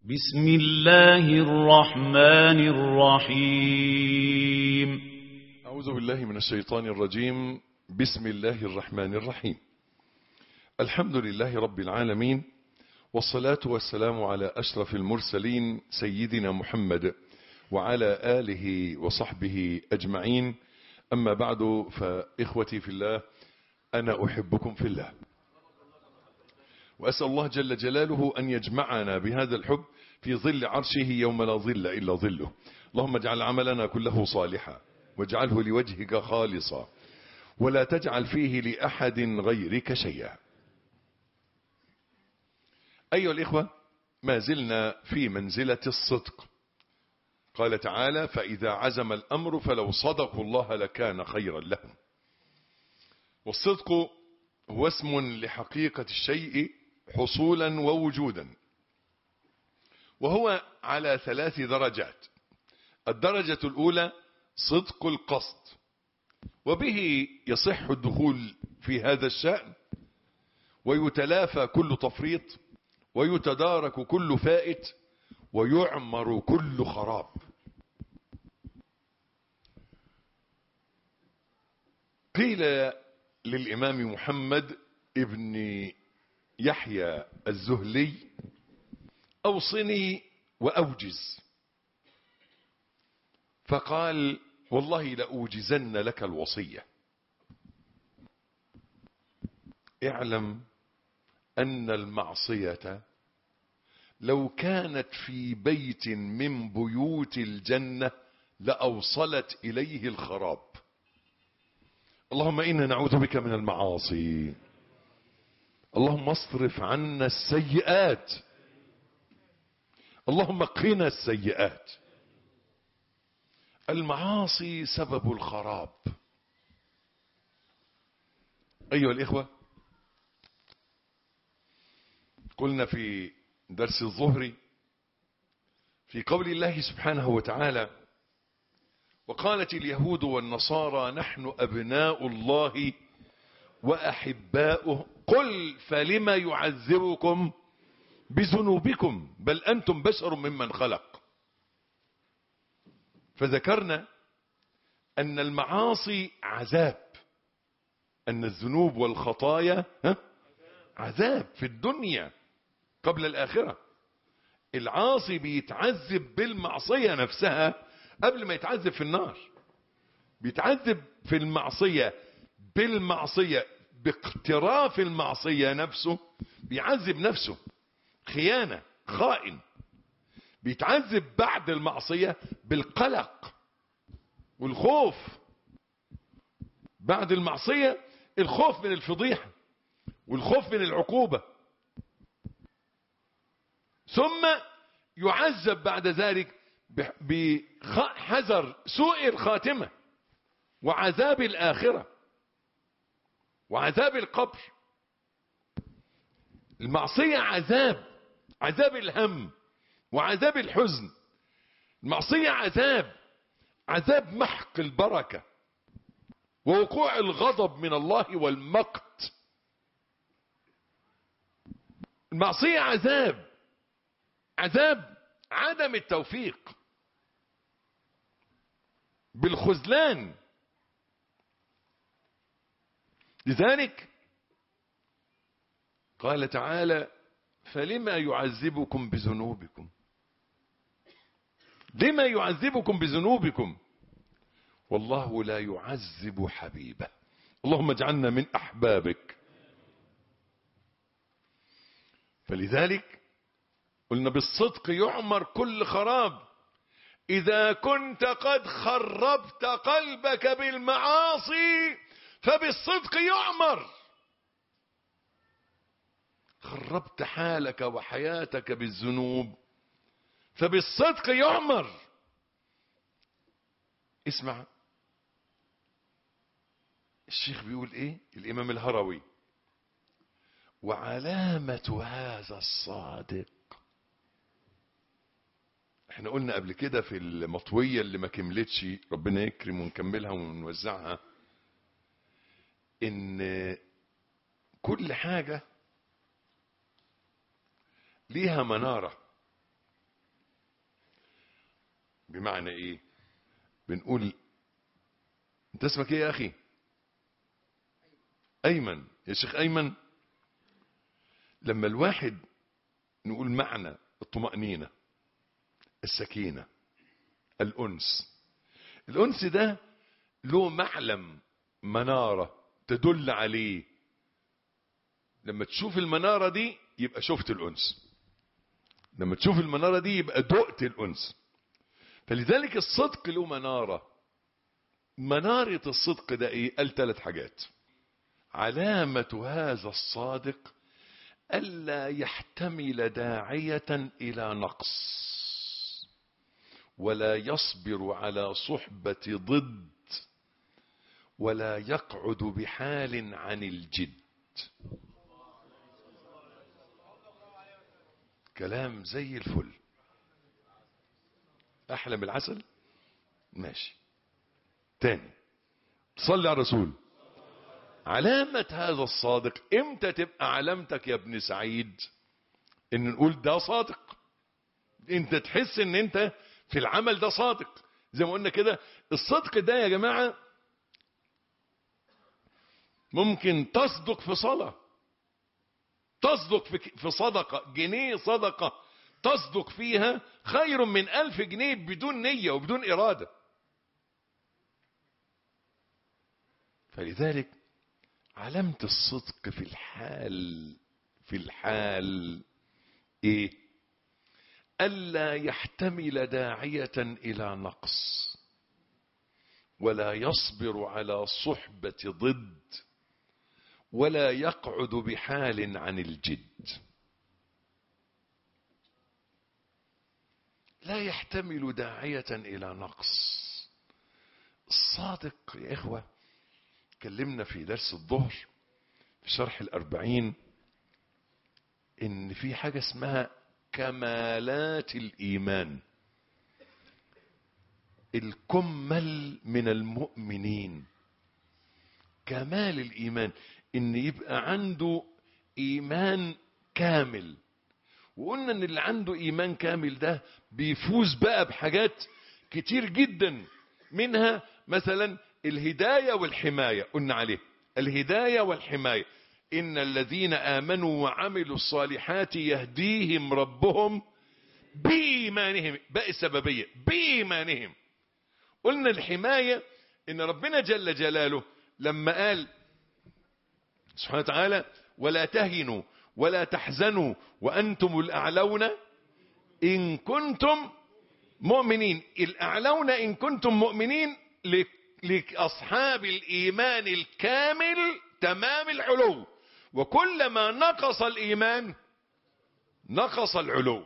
بسم الله الرحمن الرحيم أعوذ بالله من الشيطان الرجيم بسم الله الرحمن الرحيم الحمد لله رب العالمين والصلاة والسلام على أشرف المرسلين سيدنا محمد وعلى آله وصحبه أجمعين أما بعد فإخوتي في الله أنا أحبكم في الله وأسأل الله جل جلاله أن يجمعنا بهذا الحب في ظل عرشه يوم لا ظل إلا ظله اللهم اجعل عملنا كله صالحا واجعله لوجهك خالصا ولا تجعل فيه لأحد غيرك شيئا أيها الإخوة ما زلنا في منزلة الصدق قال تعالى فإذا عزم الأمر فلو صدقوا الله لكان خيرا لهم والصدق هو اسم لحقيقة الشيء حصولا ووجودا وهو على ثلاث درجات الدرجة الأولى صدق القصد وبه يصح الدخول في هذا الشأن ويتلافى كل تفريط ويتدارك كل فائت ويعمر كل خراب قيل للإمام محمد ابن يحيى الزهلي أوصني وأوجز فقال والله لأوجزن لك الوصية اعلم أن المعصية لو كانت في بيت من بيوت الجنة لأوصلت إليه الخراب اللهم إنا نعوذ بك من المعاصي اللهم اصرف عنا السيئات اللهم قنا السيئات المعاصي سبب الخراب أيها الإخوة قلنا في درس الظهر في قول الله سبحانه وتعالى وقالت اليهود والنصارى نحن أبناء الله وأحباؤه قل فلم يعذبكم بذنوبكم بل أنتم بشر ممن خلق فذكرنا أن المعاصي عذاب أن الذنوب والخطايا عذاب في الدنيا قبل الآخرة العاصي بيتعذب بالمعصية نفسها قبل ما يتعذب في النار بيتعذب في المعصية بالمعصية باقتراف المعصية نفسه بيعذب نفسه خيانة خائن بيتعذب بعد المعصية بالقلق والخوف بعد المعصية الخوف من الفضيحة والخوف من العقوبة ثم يعذب بعد ذلك بحذر سوء الخاتمة وعذاب الآخرة وعذاب القبر المعصية عذاب عذاب الهم وعذاب الحزن المعصية عذاب عذاب محق البركة ووقوع الغضب من الله والمقت المعصية عذاب عذاب عدم التوفيق بالخذلان لذلك قال تعالى فلما يعذبكم بذنوبكم لما يعذبكم بذنوبكم والله لا يعذب حبيبه اللهم اجعلنا من أحبابك فلذلك قلنا بالصدق يعمر كل خراب إذا كنت قد خربت قلبك بالمعاصي فبالصدق يعمر خربت حالك وحياتك بالذنوب فبالصدق يعمر اسمع الشيخ بيقول ايه الامام الهروي وعلامة هذا الصادق احنا قلنا قبل كده في المطوية اللي ما كملتش ربنا يكرم ونكملها ونوزعها ان كل حاجة ليها منارة بمعنى ايه بنقول انت اسمك ايه يا اخي ايمن يا شيخ ايمن لما الواحد نقول معنى الطمأنينة السكينة الأنس الأنس ده له معلم منارة تدل عليه لما تشوف المنارة دي يبقى شفت الأنس لما تشوف المنارة دي يبقى دقت الأنس فلذلك الصدق له منارة منارة الصدق ده ايه قال ثلاث حاجات علامة هذا الصادق ألا يحتمل داعية إلى نقص ولا يصبر على صحبة ضد ولا يقعد بحال عن الجد كلام زي الفل أحلى من العسل ماشي تاني صلي على الرسول علامة هذا الصادق امتى تبقى علامتك يا ابن سعيد ان نقول ده صادق انت تحس ان انت في العمل ده صادق زي ما قلنا كده الصدق ده يا جماعة ممكن تصدق في صلاة تصدق في في صدقة جنيه صدقة تصدق فيها خير من ألف جنيه بدون نية وبدون إرادة فلذلك علامة الصدق في الحال في الحال ايه ألا يحتمل داعية إلى نقص ولا يصبر على صحبة ضد ولا يقعد بحال عن الجد لا يحتمل داعية إلى نقص الصادق يا إخوة اتكلمنا في درس الظهر في شرح الأربعين إن في حاجة اسمها كمالات الإيمان الكمل من المؤمنين كمال الإيمان إن يبقى عنده إيمان كامل وقلنا إن اللي عنده إيمان كامل ده بيفوز بقى بحاجات كتير جدا منها مثلا الهداية والحماية قلنا عليه الهداية والحماية إن الذين آمنوا وعملوا الصالحات يهديهم ربهم بإيمانهم بقى السببية بإيمانهم قلنا الحماية إن ربنا جل جلاله لما قال سبحانه وتعالى ولا تهنوا ولا تحزنوا وأنتم الأعلون إن كنتم مؤمنين الأعلون إن كنتم مؤمنين لأصحاب الإيمان الكامل تمام العلو وكلما نقص الإيمان نقص العلو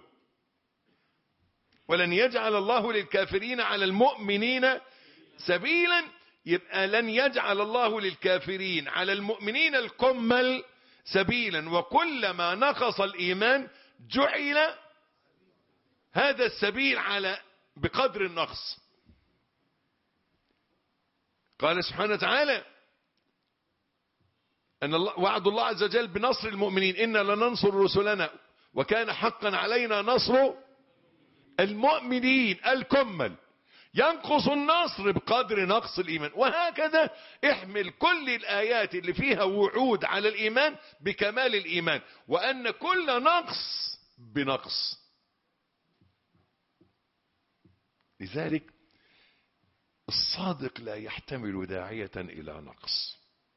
ولن يجعل الله للكافرين على المؤمنين سبيلا يبقى لن يجعل الله للكافرين على المؤمنين الكمل سبيلا وكلما نقص الإيمان جعل هذا السبيل على بقدر النقص قال سبحانه وتعالى أن الله وعد الله عز وجل بنصر المؤمنين إنا لننصر رسلنا وكان حقا علينا نصر المؤمنين الكمل ينقص النصر بقدر نقص الإيمان وهكذا احمل كل الآيات اللي فيها وعود على الإيمان بكمال الإيمان وأن كل نقص بنقص لذلك الصادق لا يحتمل داعية إلى نقص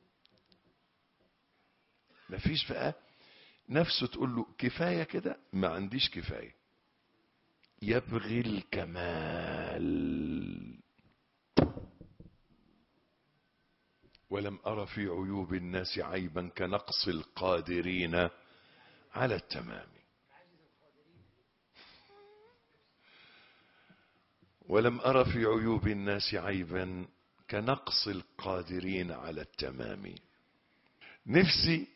مفيش بقى نفسه تقول له كفاية كده ما عنديش كفاية يبغي الكمال ولم أر في عيوب الناس عيبا كنقص القادرين على التمام ولم أر في عيوب الناس عيبا كنقص القادرين على التمام نفسي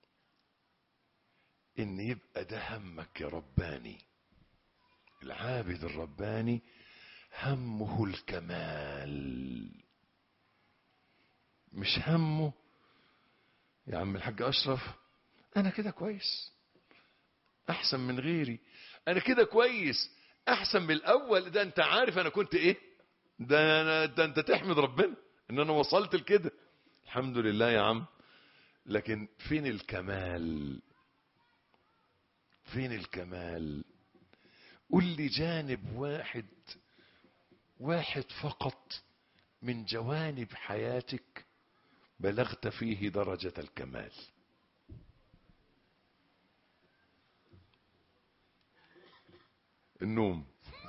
ان يبقى ده همك يا رباني العابد الرباني همه الكمال مش همه يا عم الحاج اشرف انا كده كويس احسن من غيري انا كده كويس احسن من الاول ده انت عارف انا كنت ايه ده, أنا ده انت تحمد ربنا ان انا وصلت لكده الحمد لله يا عم لكن فين الكمال فين الكمال قل لي جانب واحد واحد فقط من جوانب حياتك بلغت فيه درجة الكمال النوم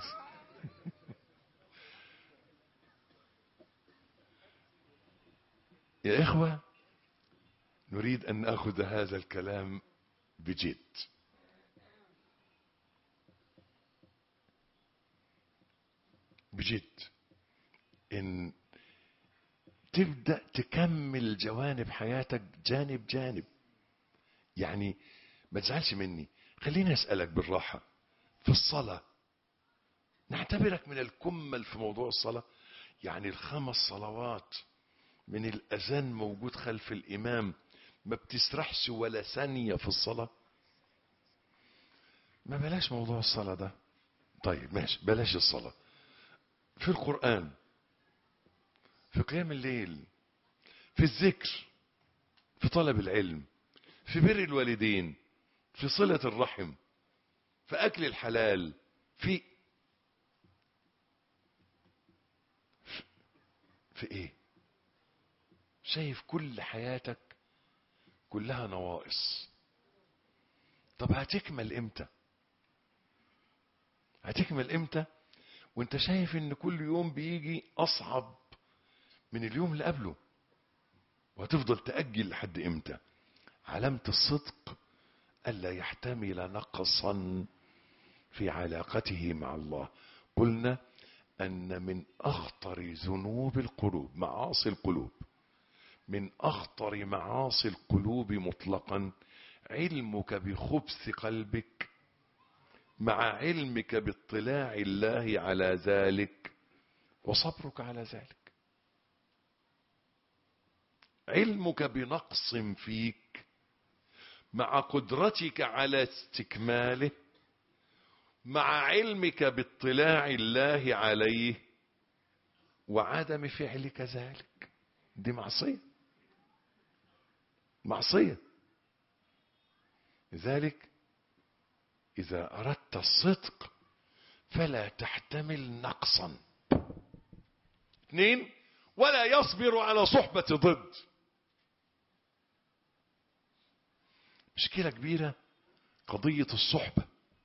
يا إخوة نريد أن نأخذ هذا الكلام بجد بجد إن تبدأ تكمل جوانب حياتك جانب جانب يعني ما تزعلش مني خليني أسألك بالراحة في الصلاة نعتبرك من الكمل في موضوع الصلاة يعني الخمس صلوات من الأذان موجود خلف الإمام ما بتسرحش ولا ثانية في الصلاة ما بلاش موضوع الصلاة ده طيب ماشي بلاش الصلاة في القرآن في قيام الليل في الذكر في طلب العلم في بر الوالدين في صلة الرحم في أكل الحلال في في إيه شايف كل حياتك كلها نواقص طب هتكمل امتى هتكمل امتى وانت شايف ان كل يوم بيجي اصعب من اليوم اللي قبله وهتفضل تأجل لحد امتى علامة الصدق ألا يحتمل نقصا في علاقته مع الله قلنا أن من أخطر ذنوب القلوب معاصي القلوب من أخطر معاصي القلوب مطلقا علمك بخبث قلبك مع علمك باطلاع الله على ذلك وصبرك على ذلك علمك بنقص فيك مع قدرتك على استكماله مع علمك باطلاع الله عليه وعدم فعلك ذلك دي معصية معصية لذلك إذا أردت الصدق فلا تحتمل نقصا اثنين ولا يصبر على صحبة ضد مشكلة كبيرة قضية الصحبة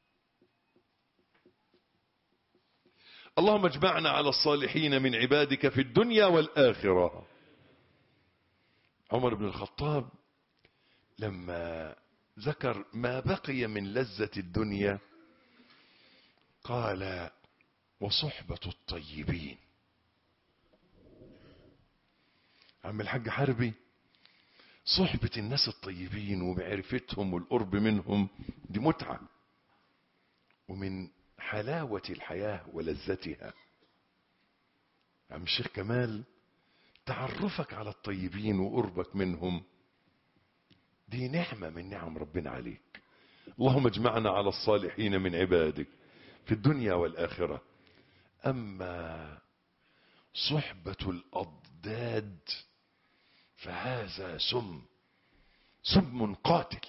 اللهم اجمعنا على الصالحين من عبادك في الدنيا والآخرة عمر بن الخطاب لما ذكر ما بقي من لذة الدنيا قال وصحبة الطيبين عم الحاج حربي صحبة الناس الطيبين ومعرفتهم والقرب منهم دي متعة ومن حلاوة الحياة ولذتها عم الشيخ كمال تعرفك على الطيبين وقربك منهم دي نعمة من نعم ربنا عليك اللهم اجمعنا على الصالحين من عبادك في الدنيا والآخرة أما صحبة الأضداد فهذا سم سم قاتل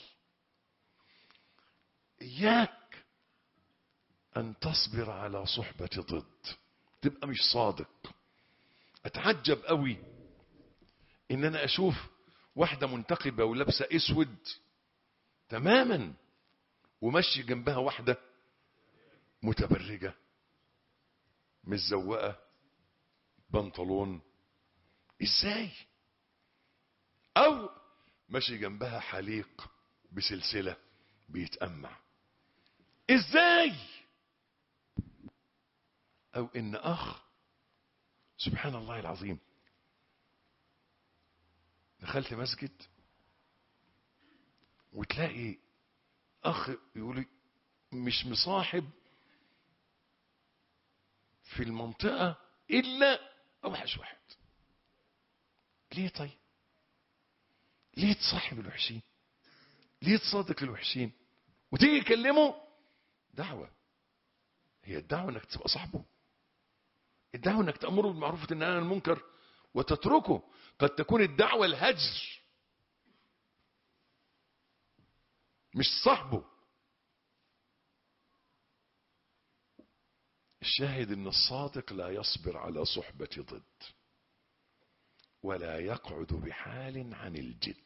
إياك أن تصبر على صحبة ضد تبقى مش صادق أتعجب قوي إن أنا أشوف واحدة منتقبة ولابسة اسود تماما ومشي جنبها واحدة متبرجة متزوقة بنطلون ازاي او ماشي جنبها حليق بسلسلة بيتأمع ازاي او ان اخ سبحان الله العظيم دخلت مسجد وتلاقي اخ يقول مش مصاحب في المنطقة الا اوحش واحد ليه طيب ليه تصاحب الوحشين ليه تصادق الوحشين وتيجي تكلمه دعوة هي الدعوة انك تبقى صاحبه الدعوة انك تأمره بالمعروف وتنهى عن المنكر وتتركه قد تكون الدعوة الهجر مش صاحبه الشاهد ان الصادق لا يصبر على صحبة ضد ولا يقعد بحال عن الجد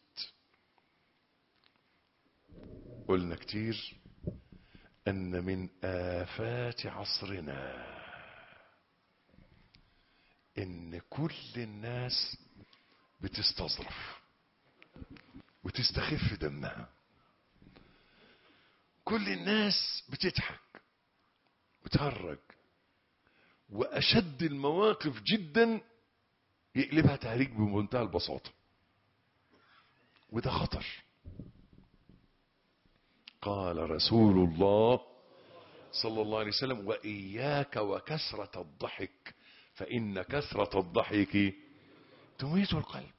قلنا كتير ان من افات عصرنا ان كل الناس بتستظرف وتستخف دمها كل الناس بتضحك وتهرج واشد المواقف جدا يقلبها تهريج بمنتهى البساطة وده خطر قال رسول الله صلى الله عليه وسلم وإياك وكثرة الضحك فإن كثرة الضحك تميت القلب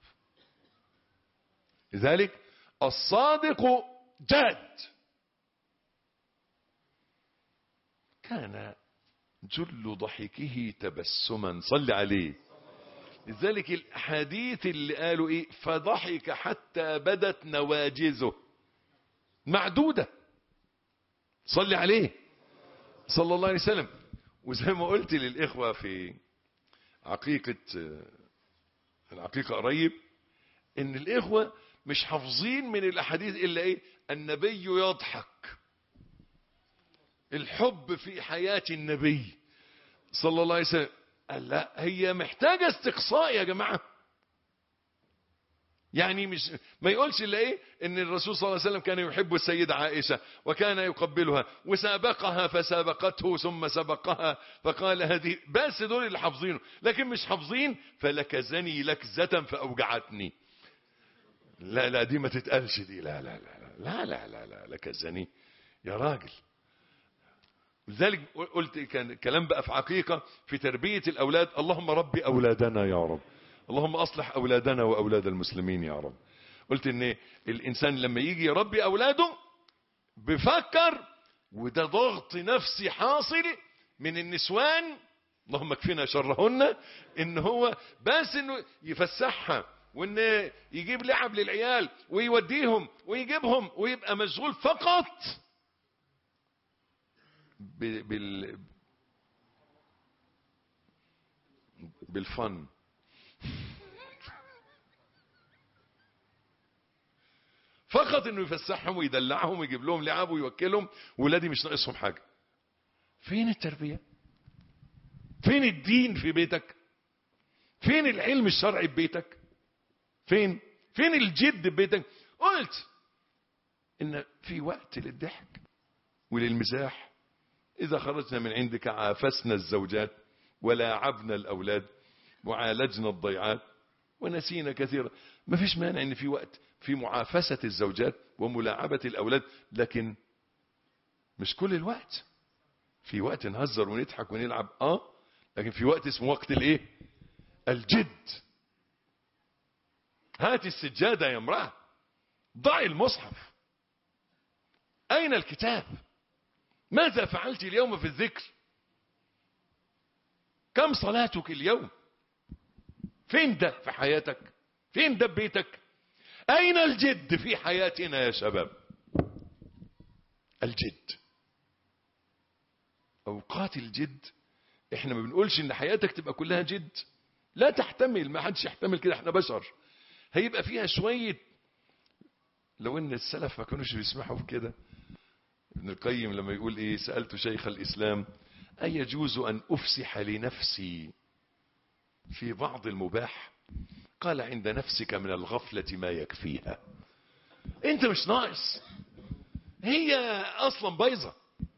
لذلك الصادق جاد كان جل ضحكه تبسما صل عليه لذلك الحديث اللي قالوا ايه فضحك حتى بدت نواجزه معدودة صلي عليه صلى الله عليه وسلم وزي ما قلت للإخوة في عقيقة العقيقة قريب ان الإخوة مش حافظين من الأحاديث إلا إيه النبي يضحك الحب في حياة النبي صلى الله عليه وسلم قال لا هي محتاجة استقصاء يا جماعة يعني مش ما يقولش الا ايه ان الرسول صلى الله عليه وسلم كان يحب السيدة عائشة وكان يقبلها وسابقها فسابقته ثم سبقها فقال هذه بس دول اللي حافظينه لكن مش حافظين فلكزني لكزة فاوجعتني لا لا دي ما تتقالش دي لا لا لا لا لا لا لا لكزني يا راجل لذلك قلت كان كلام بقى في عقيقة في تربية الأولاد اللهم ربي أولادنا يا رب اللهم أصلح أولادنا وأولاد المسلمين يا رب قلت ان الإنسان لما يجي يربي أولاده بفكر وده ضغط نفسي حاصل من النسوان اللهم اكفينا شرهن ان هو بس انه يفسحها وان يجيب لعب للعيال ويوديهم ويجيبهم ويبقى مشغول فقط بال بالفن فقط انه يفسحهم ويدلعهم ويجيب لهم لعب ويوكلهم ولادي مش ناقصهم حاجه فين التربيه فين الدين في بيتك فين العلم الشرعي في بيتك فين فين الجد في بيتك قلت ان في وقت للضحك وللمزاح إذا خرجنا من عندك عافسنا الزوجات ولاعبنا الأولاد وعالجنا الضيعات ونسينا كثيرا ما فيش مانع ان في وقت في معافسة الزوجات وملاعبة الأولاد لكن مش كل الوقت في وقت نهزر ونضحك ونلعب اه لكن في وقت اسمه وقت الايه الجد هات السجادة يا امرأة ضعي المصحف أين الكتاب ماذا فعلت اليوم في الذكر كم صلاتك اليوم فين ده في حياتك فين ده بيتك أين الجد في حياتنا يا شباب الجد أوقات الجد احنا ما بنقولش ان حياتك تبقى كلها جد لا تحتمل ما حدش يحتمل كده احنا بشر هيبقى فيها شوية لو ان السلف ما كانوش بيسمحوا بكده ابن القيم لما يقول ايه سألت شيخ الاسلام ايجوز ان افسح لنفسي في بعض المباح قال عند نفسك من الغفلة ما يكفيها انت مش ناقص هي اصلا بايظة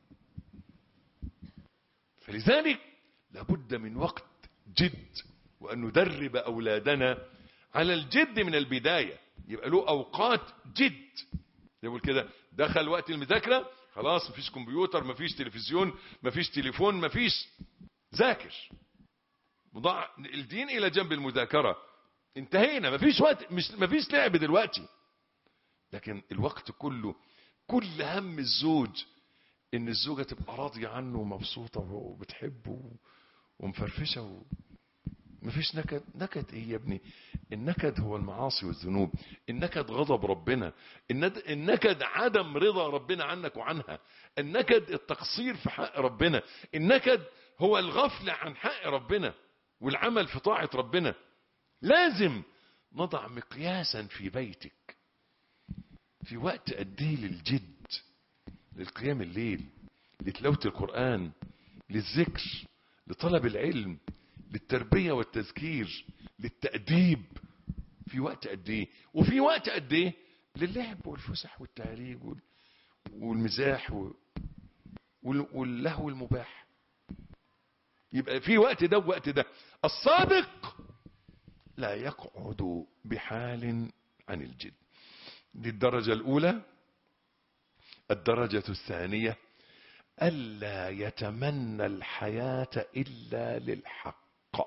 فلذلك لابد من وقت جد وان ندرب اولادنا على الجد من البداية يبقى له اوقات جد يقول كده دخل وقت المذاكرة خلاص مفيش كمبيوتر مفيش تلفزيون مفيش تليفون مفيش ذاكر وضع الدين الى جنب المذاكرة انتهينا مفيش وقت مش مفيش لعب دلوقتي لكن الوقت كله كل هم الزوج ان الزوجة تبقى راضية عنه ومبسوطة وبتحبه ومفرفشة و... مفيش نكد نكد ايه يا ابني النكد هو المعاصي والذنوب النكد غضب ربنا الند... النكد عدم رضا ربنا عنك وعنها النكد التقصير في حق ربنا النكد هو الغفلة عن حق ربنا والعمل في طاعة ربنا لازم نضع مقياسا في بيتك في وقت قد ايه للجد للقيام الليل لتلاوة القرآن للذكر لطلب العلم للتربية والتذكير للتأديب في وقت قد ايه وفي وقت قد ايه للعب والفسح والتهريج والمزاح واللهو المباح يبقى في وقت ده ووقت ده الصادق لا يقعد بحال عن الجد دي الدرجة الأولى الدرجة الثانية ألا يتمنى الحياة إلا للحق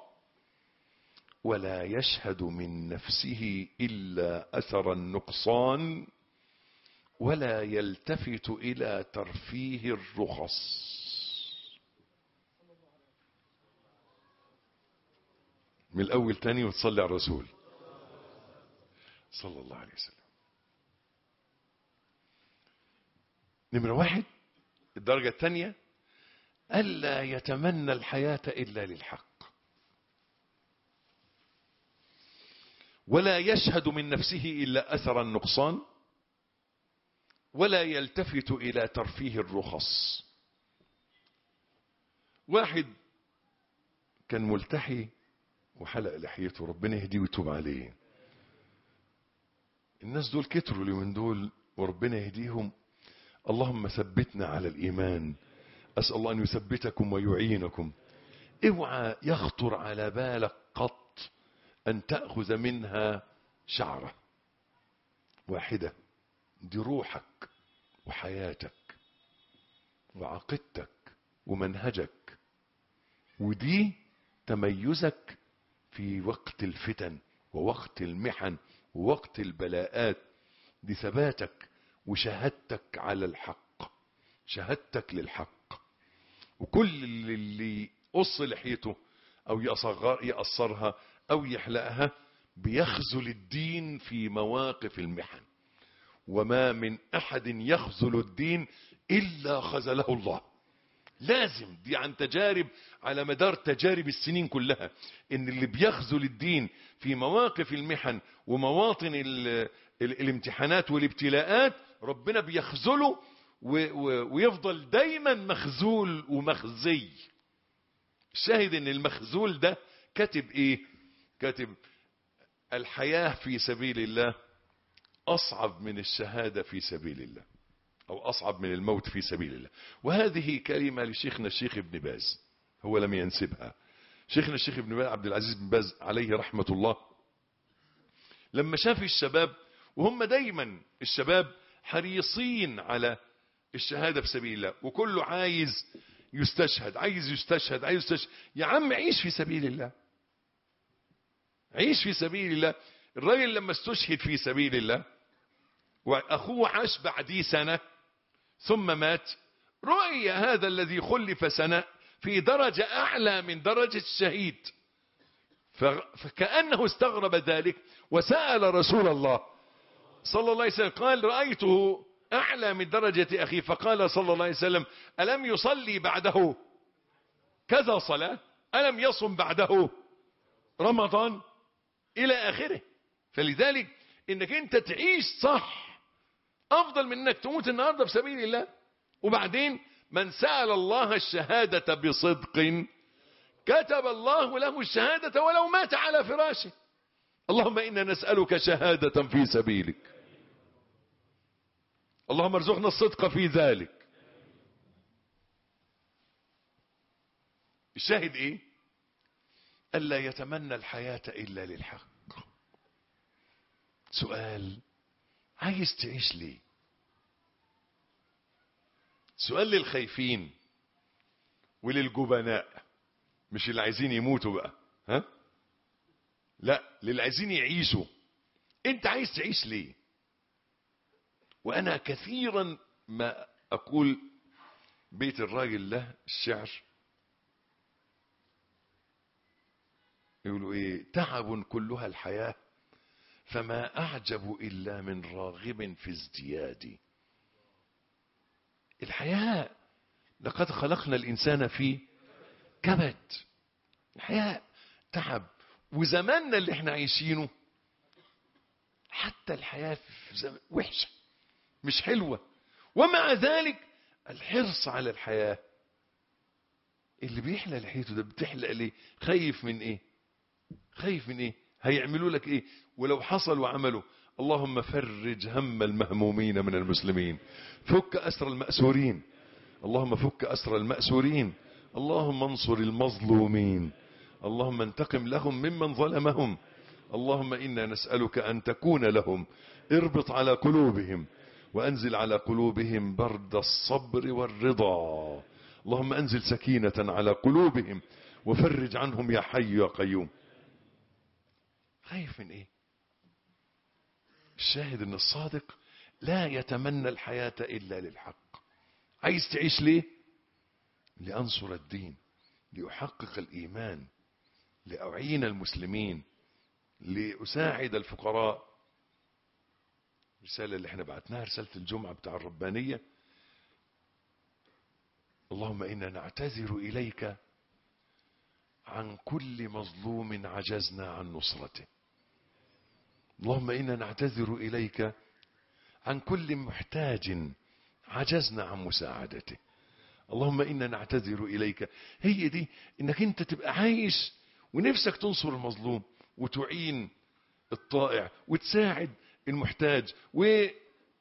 ولا يشهد من نفسه إلا أثر النقصان ولا يلتفت إلى ترفيه الرخص من الأول تاني وتصلي على الرسول صلى الله عليه وسلم نمرة واحد الدرجة الثانية ألا يتمنى الحياة إلا للحق ولا يشهد من نفسه إلا أثر النقصان ولا يلتفت إلى ترفيه الرخص واحد كان ملتحي وحلق لحيته ربنا يهديه ويتوب عليه الناس دول كتروا اليومين دول وربنا يهديهم اللهم ثبتنا على الإيمان أسأل الله أن يثبتكم ويعينكم اوعى يخطر على بالك قط أن تأخذ منها شعرة واحدة دي روحك وحياتك وعقيدتك ومنهجك ودي تميزك في وقت الفتن ووقت المحن ووقت البلاءات دي ثباتك وشهادتك على الحق شهادتك للحق وكل اللي يقص لحيته او يصغر يقصرها او يحلقها بيخذل الدين في مواقف المحن وما من احد يخذل الدين الا خذله الله لازم دي عن تجارب على مدار تجارب السنين كلها ان اللي بيخذل الدين في مواقف المحن ومواطن ال ال الامتحانات والابتلاءات ربنا بيخذله ويفضل دايما مخذول ومخزي الشاهد ان المخذول ده كاتب ايه كاتب الحياة في سبيل الله اصعب من الشهادة في سبيل الله او اصعب من الموت في سبيل الله وهذه كلمة لشيخنا الشيخ ابن باز هو لم ينسبها شيخنا الشيخ ابن باز عبد العزيز بن باز عليه رحمة الله لما شاف الشباب وهم دايما الشباب حريصين على الشهادة في سبيل الله وكله عايز يستشهد عايز يستشهد عايز يستشهد يا عم عيش في سبيل الله عيش في سبيل الله الراجل لما استشهد في سبيل الله واخوه عاش بعديه سنة ثم مات رؤي هذا الذي خلف سنة في درجة اعلى من درجة الشهيد فكأنه استغرب ذلك وسأل رسول الله صلى الله عليه وسلم قال رأيته أعلى من درجة أخي فقال صلى الله عليه وسلم ألم يصلي بعده كذا صلاة ألم يصم بعده رمضان إلى آخره فلذلك إنك أنت تعيش صح أفضل من إنك تموت النهاردة في سبيل الله وبعدين من سأل الله الشهادة بصدق كتب الله له الشهادة ولو مات على فراشه اللهم إنا نسألك شهادة في سبيلك اللهم ارزقنا الصدق في ذلك الشاهد ايه ألا يتمنى الحياة إلا للحق سؤال عايز تعيش ليه سؤال للخايفين وللجبناء مش اللي عايزين يموتوا بقى ها لا للي عايزين يعيشوا انت عايز تعيش ليه وانا كثيرا ما اقول بيت الراجل ده الشعر يقولوا ايه تعب كلها الحياة فما اعجب الا من راغب في ازدياد الحياة لقد خلقنا الانسان في كبد الحياة تعب وزماننا اللي احنا عايشينه حتى الحياة في زمن وحشة مش حلوة ومع ذلك الحرص على الحياة اللي بيحلى لحيته ده بتحلق ليه خايف من ايه خايف من ايه هيعملوا لك ايه ولو حصل وعملوا اللهم فرج هم المهمومين من المسلمين فك أسر المأسورين اللهم فك أسر المأسورين اللهم انصر المظلومين اللهم انتقم لهم ممن ظلمهم اللهم إنا نسألك أن تكون لهم اربط على قلوبهم وأنزل على قلوبهم برد الصبر والرضا اللهم أنزل سكينة على قلوبهم وفرج عنهم يا حي يا قيوم خايف من ايه الشاهد ان الصادق لا يتمنى الحياة الا للحق عايز تعيش ليه لانصر الدين لاحقق الايمان لاعين المسلمين لاساعد الفقراء الرسالة اللي احنا بعتناها رسالة الجمعة بتاع الربانية اللهم إنا نعتذر إليك عن كل مظلوم عجزنا عن نصرته اللهم إنا نعتذر إليك عن كل محتاج عجزنا عن مساعدته اللهم إنا نعتذر إليك هي دي إنك أنت تبقى عايش ونفسك تنصر المظلوم وتعين الطائع وتساعد المحتاج وينصر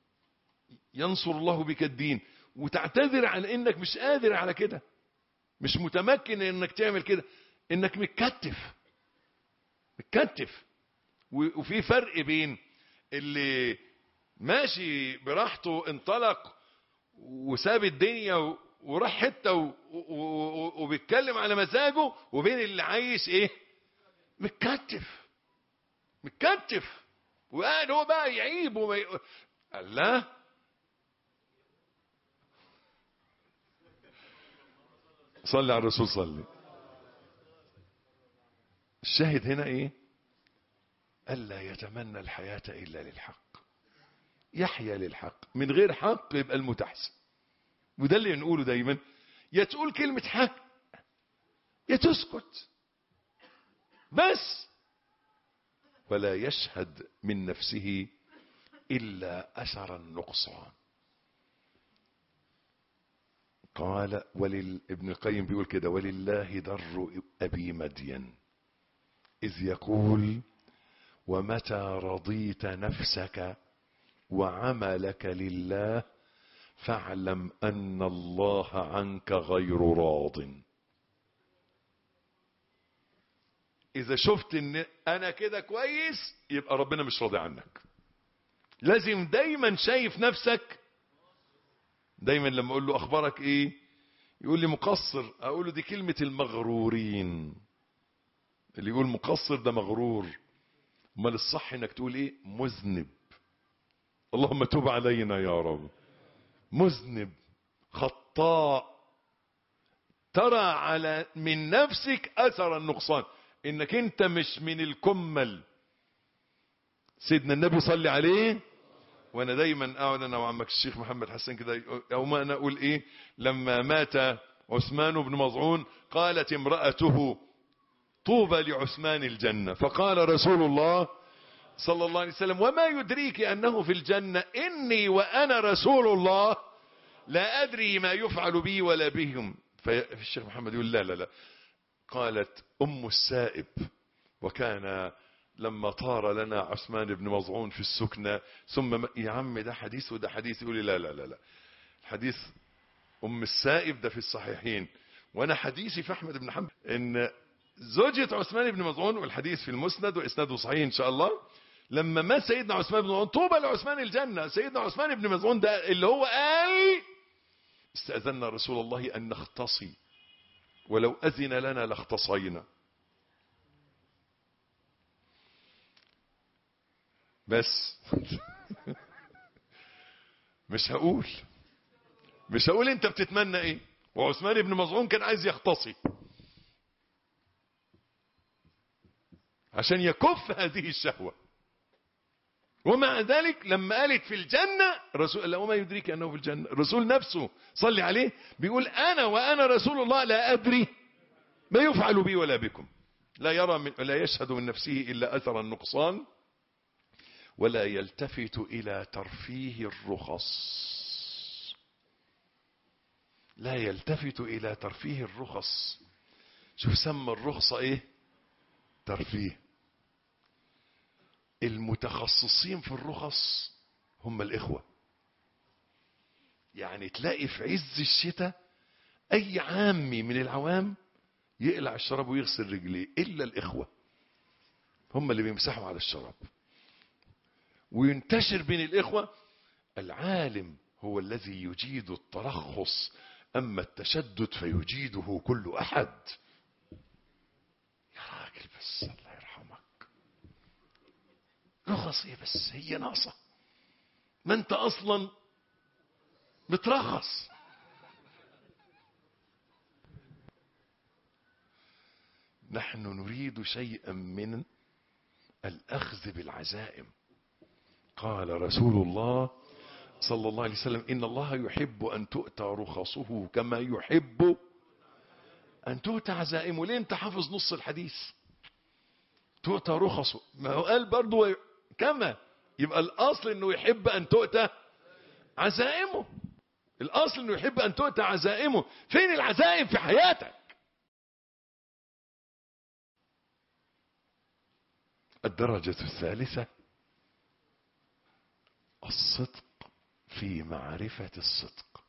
الله بك الدين وتعتذر على انك مش قادر على كده مش متمكن انك تعمل كده انك متكتف متكتف وفي فرق بين اللي ماشي براحته انطلق وساب الدنيا وراح حته وبيتكلم على مزاجه وبين اللي عايش ايه متكتف متكتف وقاعد هو بقى يعيب وما ي... الله صلي على الرسول صلي الشاهد هنا ايه الا يتمنى الحياة الا للحق يحيا للحق من غير حق يبقى المتحسن وده اللي نقوله دايما يا تقول كلمة حق يا تسكت بس ولا يشهد من نفسه إلا أثر النقصان قال ولل ابن القيم بيقول كده ولله در أبي مدين إذ يقول ومتى رضيت نفسك وعملك لله فاعلم أن الله عنك غير راضٍ اذا شفت ان انا كده كويس يبقى ربنا مش راضي عنك لازم دايما شايف نفسك دايما لما اقول له اخبارك ايه يقول لي مقصر اقول له دي كلمة المغرورين اللي يقول مقصر ده مغرور امال الصح انك تقول ايه مذنب اللهم تب علينا يا رب مذنب خطاء ترى على من نفسك اثر النقصان انك انت مش من الكمل سيدنا النبي صلي عليه وانا دايما اقعد انا وعمك الشيخ محمد حسن كده او ما انا اقول ايه لما مات عثمان بن مظعون قالت امرأته طوبى لعثمان الجنة فقال رسول الله صلى الله عليه وسلم وما يدريك انه في الجنة اني وانا رسول الله لا ادري ما يفعل بي ولا بهم فالشيخ محمد يقول لا لا لا قالت أم السائب وكان لما طار لنا عثمان بن مظعون في السكنة ثم يا عم ده حديث وده حديث يقول لي لا لا لا لا الحديث أم السائب ده في الصحيحين وأنا حديثي في أحمد بن حنبل إن زوجة عثمان بن مظعون والحديث في المسند وإسناده صحيح إن شاء الله لما مات سيدنا عثمان بن مظعون طوبى لعثمان الجنة سيدنا عثمان بن مظعون ده اللي هو قال استأذنا رسول الله أن نختصي ولو أذن لنا لاختصينا بس مش هقول مش هقول انت بتتمنى ايه وعثمان بن مظعون كان عايز يختصي عشان يكف هذه الشهوة ومع ذلك لما قالت في الجنة رسول الله وما يدريك أنه في الجنة الرسول نفسه صلي عليه بيقول أنا وأنا رسول الله لا أدري ما يفعل بي ولا بكم لا يرى من لا يشهد من نفسه إلا أثر النقصان ولا يلتفت إلى ترفيه الرخص لا يلتفت إلى ترفيه الرخص شوف سمى الرخصة إيه ترفيه المتخصصين في الرخص هم الإخوة يعني تلاقي في عز الشتاء أي عامي من العوام يقلع الشراب ويغسل رجليه إلا الإخوة هم اللي بيمسحوا على الشراب وينتشر بين الإخوة العالم هو الذي يجيد الترخص أما التشدد فيجيده كل أحد يا راجل بس الله يرحمك رخص ايه بس هي ناقصة ما انت اصلا مترخص نحن نريد شيئا من الأخذ بالعزائم قال رسول الله صلى الله عليه وسلم إن الله يحب أن تؤتى رخصه كما يحب أن تؤتى عزائمه ليه أنت حافظ نص الحديث تؤتى رخصه ما هو قال برضو كما يبقى الأصل أنه يحب أن تؤتى عزائمه الأصل أنه يحب أن تؤتى عزائمه فين العزائم في حياتك الدرجة الثالثة الصدق في معرفة الصدق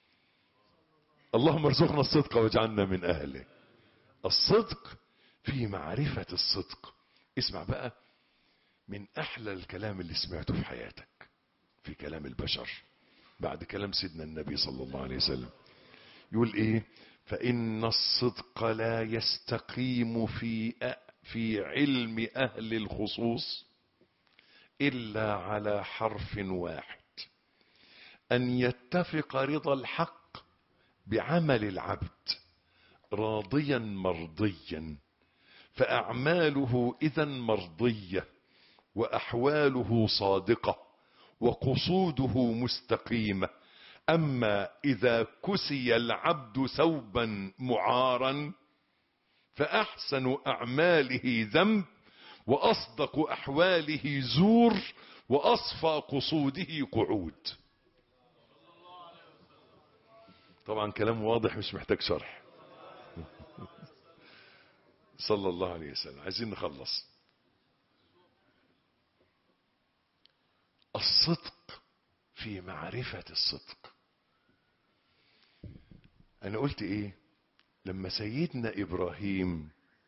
اللهم ارزقنا الصدق واجعلنا من أهله الصدق في معرفة الصدق اسمع بقى من أحلى الكلام اللي سمعته في حياتك في كلام البشر بعد كلام سيدنا النبي صلى الله عليه وسلم يقول ايه فإن الصدق لا يستقيم في في علم أهل الخصوص إلا على حرف واحد أن يتفق رضا الحق بعمل العبد راضيا مرضيا فأعماله إذا مرضية وأحواله صادقة وقصوده مستقيمة أما إذا كسي العبد ثوبا معارا فأحسن أعماله ذنب وأصدق أحواله زور وأصفى قصوده قعود طبعا كلام واضح مش محتاج شرح صلى الله عليه وسلم عايزين نخلص الصدق في معرفة الصدق أنا قلت إيه لما سيدنا إبراهيم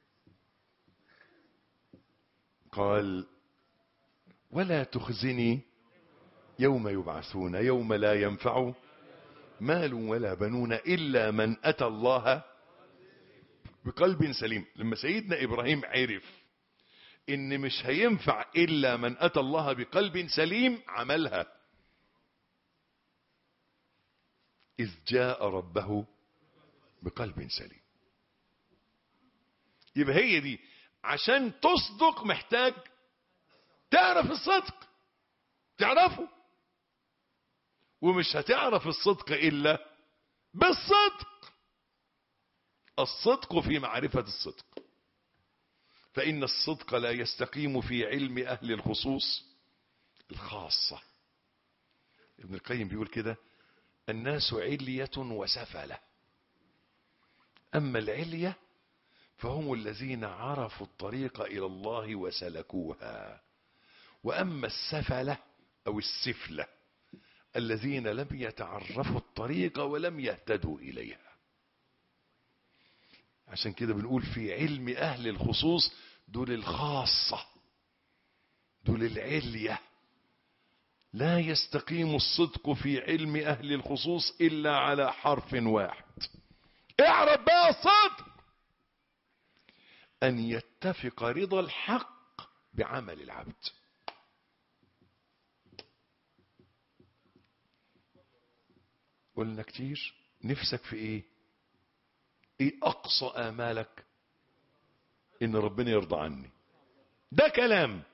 قال ولا تخزني يوم يبعثون يوم لا ينفع مال ولا بنون إلا من أتى الله بقلب سليم لما سيدنا إبراهيم عرف إن مش هينفع إلا من أتى الله بقلب سليم عملها إذ جاء ربه بقلب سليم يبقى هي دي عشان تصدق محتاج تعرف الصدق تعرفه ومش هتعرف الصدق إلا بالصدق الصدق في معرفة الصدق فإن الصدق لا يستقيم في علم أهل الخصوص الخاصة ابن القيم بيقول كده الناس علية وسفلة أما العلية فهم الذين عرفوا الطريق إلى الله وسلكوها وأما السفلة أو السفلة الذين لم يتعرفوا الطريق ولم يهتدوا إليها عشان كده بنقول في علم أهل الخصوص دول الخاصة دول العلية لا يستقيم الصدق في علم أهل الخصوص إلا على حرف واحد اعرف بقى الصدق أن يتفق رضا الحق بعمل العبد قلنا كتير نفسك في ايه ايه اقصى امالك ان ربنا يرضى عني ده كلام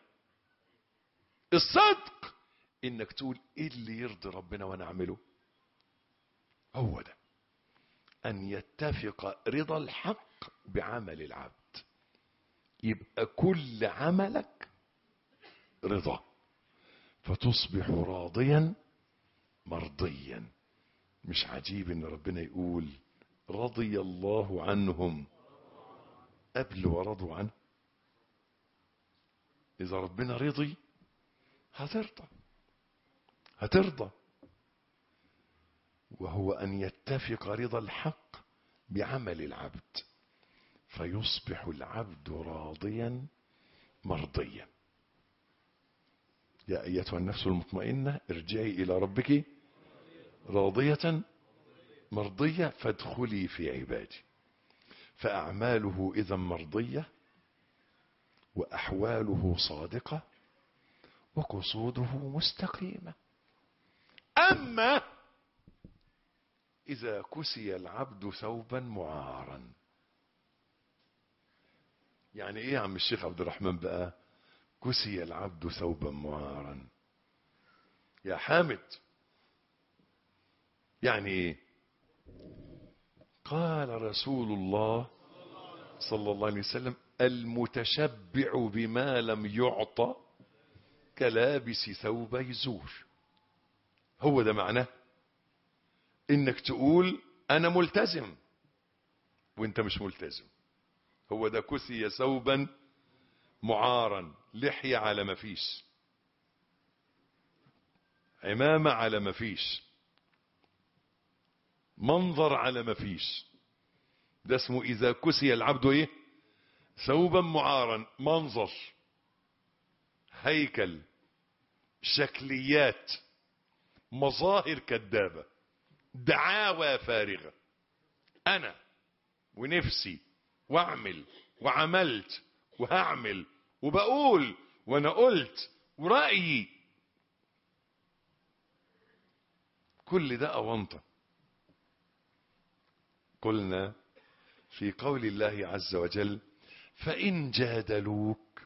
الصدق انك تقول ايه اللي يرضي ربنا وانا اعمله هو ده ان يتفق رضا الحق بعمل العبد يبقى كل عملك رضا فتصبح راضيا مرضيا مش عجيب ان ربنا يقول رضي الله عنهم قبل ورضوا عنه اذا ربنا رضي هترضى هترضى وهو ان يتفق رضا الحق بعمل العبد فيصبح العبد راضيا مرضيا يا ايتها النفس المطمئنه ارجعي الى ربك راضيه مرضيه فادخلي في عبادي فاعماله اذا مرضيه واحواله صادقه وقصوده مستقيمه اما اذا كسي العبد ثوبا معارا يعني ايه يا عم الشيخ عبد الرحمن بقى كسي العبد ثوبا معارا يا حامد يعني ايه قال رسول الله صلى الله عليه وسلم المتشبع بما لم يعطى كلابس ثوبي زور هو ده معناه انك تقول انا ملتزم وانت مش ملتزم هو ده كسي ثوبا معارا لحية على ما فيش عمامة على ما فيش منظر على ما فيش ده اسمه اذا كسي العبد ايه ثوبا معارا منظر هيكل شكليات مظاهر كذابة دعاوى فارغة انا ونفسي واعمل وعملت وهعمل وبقول وانا قلت ورأيي كل ده أونطة قلنا في قول الله عز وجل فإن جادلوك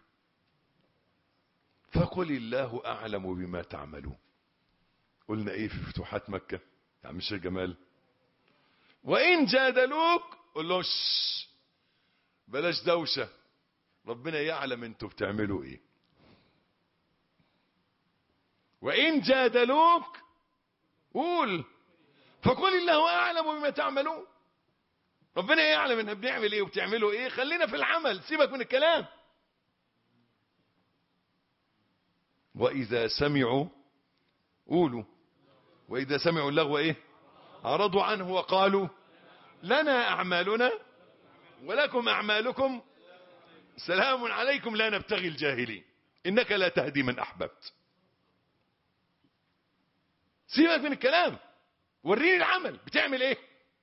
فقل الله أعلم بما تعملون قلنا إيه في فتوحات مكة يا عم الشيخ جمال وإن جادلوك قل له شش بلاش دوشة ربنا يعلم انتوا بتعملوا ايه وإن جادلوك قول فقل الله أعلم بما تعملون ربنا يعلم ان بنعمل ايه وبتعملوا ايه خلينا في العمل سيبك من الكلام واذا سمعوا قولوا واذا سمعوا اللغو ايه عرضوا عنه وقالوا لنا اعمالنا ولكم اعمالكم سلام عليكم لا نبتغي الجاهلين انك لا تهدي من احببت سيبك من الكلام وريني العمل بتعمل ايه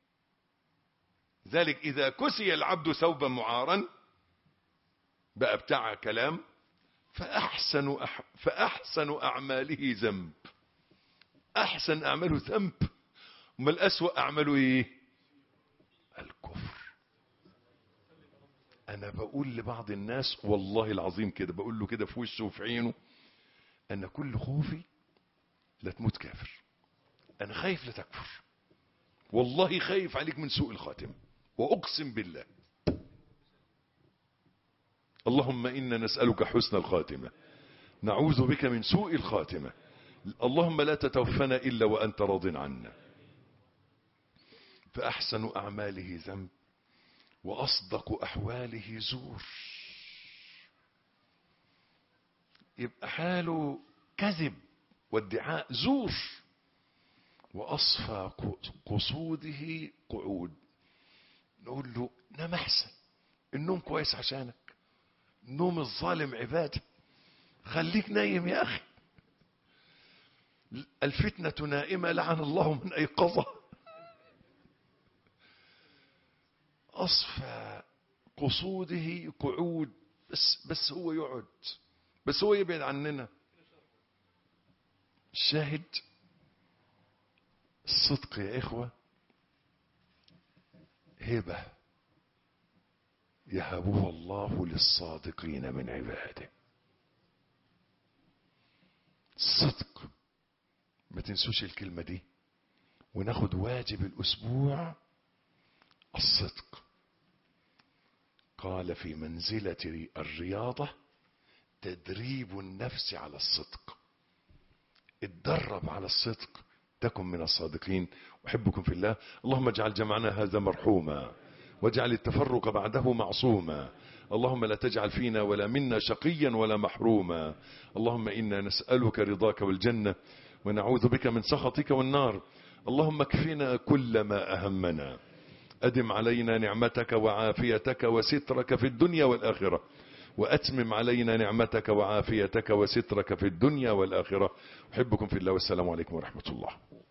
ذلك إذا كسي العبد ثوبا معارا بقى بتاع كلام فأحسن, أح فأحسن أعماله ذنب أحسن أعماله ذنب وما الأسوأ أعماله إيه الكفر أنا بقول لبعض الناس والله العظيم كده بقول له كده في وشه وفي عينه أنا كل خوفي لا تموت كافر أنا خايف لا تكفر والله خايف عليك من سوء الخاتمه وأقسم بالله اللهم إنا نسألك حسن الخاتمة نعوذ بك من سوء الخاتمة اللهم لا تتوفنا إلا وأنت راض عنا فأحسن أعماله ذنب وأصدق أحواله زور يبقى حاله كذب وادعاء زور وأصفى قصوده قعود نقول له نام احسن النوم كويس عشانك نوم الظالم عبادة خليك نايم يا اخي الفتنة نائمة لعن الله من ايقظة اصفى قصوده قعود بس, بس هو يقعد بس هو يبعد عننا الشاهد الصدق يا إخوة هبة يهبه الله للصادقين من عباده صدق ما تنسوش الكلمة دي وناخد واجب الأسبوع الصدق قال في منزلة الرياضة تدريب النفس على الصدق اتدرب على الصدق تكن من الصادقين أحبكم في الله اللهم اجعل جمعنا هذا مرحوما واجعل التفرق بعده معصوما اللهم لا تجعل فينا ولا منا شقيا ولا محروما اللهم إنا نسألك رضاك والجنة ونعوذ بك من سخطك والنار اللهم اكفنا كل ما أهمنا أدم علينا نعمتك وعافيتك وسترك في الدنيا والآخرة وأتمم علينا نعمتك وعافيتك وسترك في الدنيا والآخرة أحبكم في الله والسلام عليكم ورحمة الله